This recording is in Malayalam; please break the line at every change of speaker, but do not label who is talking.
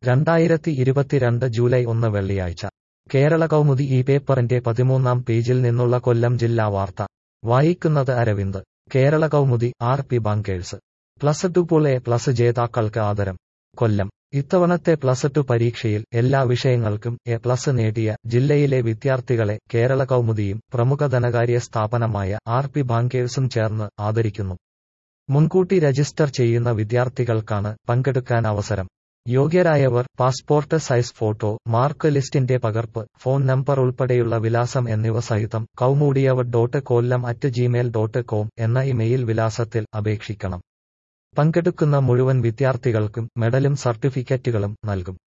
രണ്ടായിരത്തി ഇരുപത്തിരണ്ട് ജൂലൈ ഒന്ന് വെള്ളിയാഴ്ച കേരള കൗമുദി ഈ പേപ്പറിന്റെ പതിമൂന്നാം പേജിൽ നിന്നുള്ള കൊല്ലം ജില്ലാ വാർത്ത വായിക്കുന്നത് Aravind Kerala Kaumudi R P bankers plus two pool A plus ജേതാക്കൾക്ക് ആദരം കൊല്ലം ഇത്തവണത്തെ പ്ലസ് ടു പരീക്ഷയിൽ എല്ലാ വിഷയങ്ങൾക്കും എ പ്ലസ് നേടിയ ജില്ലയിലെ വിദ്യാർത്ഥികളെ കേരള കൗമുദിയും പ്രമുഖ ധനകാര്യ സ്ഥാപനമായ ആർ പി ബാങ്കേഴ്സും ചേർന്ന് ആദരിക്കുന്നു മുൻകൂട്ടി രജിസ്റ്റർ ചെയ്യുന്ന വിദ്യാർത്ഥികൾക്കാണ് പങ്കെടുക്കാൻ അവസരം യോഗ്യരായവർ പാസ്പോർട്ട് സൈസ് ഫോട്ടോ മാർക്ക് ലിസ്റ്റിന്റെ പകർപ്പ് ഫോൺ നമ്പർ ഉൾപ്പെടെയുള്ള വിലാസം എന്നിവ സഹിതം കൗമൂഡിയവ് dot Kollam at Gmail dot com എന്ന ഇമെയിൽ വിലാസത്തിൽ അപേക്ഷിക്കണം പങ്കെടുക്കുന്ന മുഴുവൻ വിദ്യാർത്ഥികൾക്കും മെഡലും സർട്ടിഫിക്കറ്റുകളും നൽകും